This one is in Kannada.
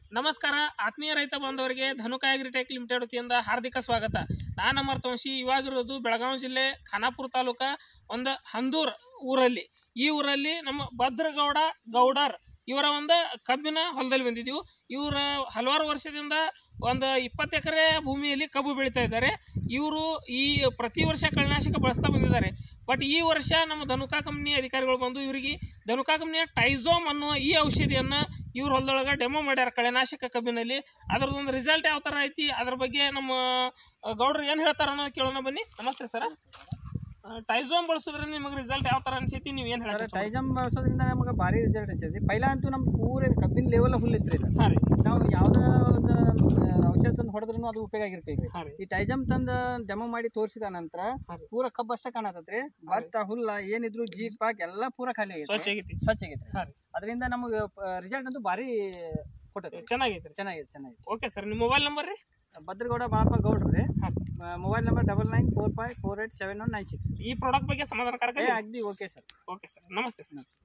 ನಮಸ್ಕಾರ ಆತ್ಮೀಯ ರೈತ ಬಾಂಧವರಿಗೆ ಧನುಕಾಯ ಅಗ್ರಿಟೆಕ್ ಲಿಮಿಟೆಡ್ ವತಿಯಿಂದ ಹಾರ್ದಿಕ ಸ್ವಾಗತ ನಾನು ಅಮರ್ ತೋಂಶಿ ಇವಾಗಿರೋದು ಬೆಳಗಾವಿ ಜಿಲ್ಲೆ ಖಾನಾಪುರ ತಾಲೂಕ ಒಂದು ಹಂದೂರ್ ಊರಲ್ಲಿ ಈ ಊರಲ್ಲಿ ನಮ್ಮ ಭದ್ರಗೌಡ ಗೌಡರ್ ಇವರ ಒಂದು ಕಬ್ಬಿನ ಹೊಲದಲ್ಲಿ ಬಂದಿದ್ದೀವಿ ಇವರ ಹಲವಾರು ವರ್ಷದಿಂದ ಒಂದು ಇಪ್ಪತ್ತು ಎಕರೆ ಭೂಮಿಯಲ್ಲಿ ಕಬ್ಬು ಬೆಳೀತಾ ಇದ್ದಾರೆ ಇವರು ಈ ಪ್ರತಿ ವರ್ಷ ಕಳೆನಾಶಕ ಬಳಸ್ತಾ ಬಂದಿದ್ದಾರೆ ಬಟ್ ಈ ವರ್ಷ ನಮ್ಮ ಧನುಕಾ ಕಂಪ್ನಿ ಅಧಿಕಾರಿಗಳು ಬಂದು ಇವರಿಗೆ ಧನುಕಾ ಕಂಪ್ನಿಯ ಟೈಝೋಮ್ ಅನ್ನುವ ಈ ಔಷಧಿಯನ್ನು ಇವ್ರ ಹೊಲದೊಳಗೆ ಡೆಮೋ ಮಾಡ್ಯಾರ ಕಳೆನಾಶಕ ಕಬ್ಬಿನಲ್ಲಿ ಅದ್ರದ್ದೊಂದು ರಿಸಲ್ಟ್ ಯಾವ ಥರ ಐತಿ ಅದ್ರ ಬಗ್ಗೆ ನಮ್ಮ ಆ, ಗೌಡ್ರು ಏನು ಹೇಳ್ತಾರ ಅನ್ನೋದು ಕೇಳೋಣ ಬನ್ನಿ ನಮಸ್ತೆ ಸರ ಟೈಝೋಮ್ ಬಳಸಿದ್ರೆ ನಿಮಗೆ ರಿಸಲ್ಟ್ ಯಾವ ಥರ ಅನ್ಸೈತಿ ನೀವು ಏನು ಸರ್ ಹೇಳ್ತೀರಿ ಟೈಜಮ್ ಬಳಸೋದ್ರಿಂದ ನಮಗೆ ಭಾರಿ ರಿಸಲ್ಟ್ ಅನ್ಸೈತಿ ಪೈಲ ಅಂತೂ ನಮ್ಮ ಪೂರ ಕಬ್ಬಿನ ಲೆವೆಲ್ ಹುಲ್ ಇತ್ತು ಇದು ಹಾಂ ರೀ ನಾವು ಯಾವುದೇ ಒಂದು ಔಷಧ ತಂದು ಹೊಡೆದ್ರೂ ಅದು ಉಪಯೋಗ ಆಗಿರ್ತೈತಿ ಹಾಂ ರೀ ಈ ಟೈಜಮ್ ತಂದು ಡೆಮೋ ಮಾಡಿ ತೋರಿಸಿದ ನಂತರ ಹಾಂ ರೀ. ಪೂರ ಕಬ್ಬು ಅಷ್ಟೇ ಕಾಣತೈತ್ರಿ ಭತ್ತ ಹುಲ್ಲ ಏನಿದ್ರು ಜೀಪ್ ಪಾಕ್ ಎಲ್ಲ ಪೂರ ಖಾಲಿ ಆಗೈತಿ ಸ್ವಚ್ಛ ಆಗೈತಿ ಸ್ವಚ್ಛ ಆಗೈತಿ ಹಾಂ ರೀ ಅದರಿಂದ ನಮಗೆ ರಿಸಲ್ಟ್ ಅಂತೂ ಭಾರಿ ಕೊಟ್ಟೈತಿ ಚೆನ್ನಾಗೈತಿ ರೀ ಚೆನ್ನಾಗಿದೆ ಚೆನ್ನಾಗಿದೆ ಓಕೆ ಸರ್ ನಿಮ್ಮ ಮೊಬೈಲ್ ನಂಬರ್ ರೀ ಭದ್ರಗೌಡ ಬಾಪ ಗೌಡ್ರು ರೀ ಹಾಂ mobile number double nine four five four eight seven one nine six ಈ ಪ್ರಾಡಕ್ಟ್ ಬಗ್ಗೆ ಸಮಾಧಾನಕಾರಕ ಏ ಅಗ್ದಿ ಓಕೆ ಸರ್ ಓಕೆ ಸರ್ ನಮಸ್ತೆ ಸರ್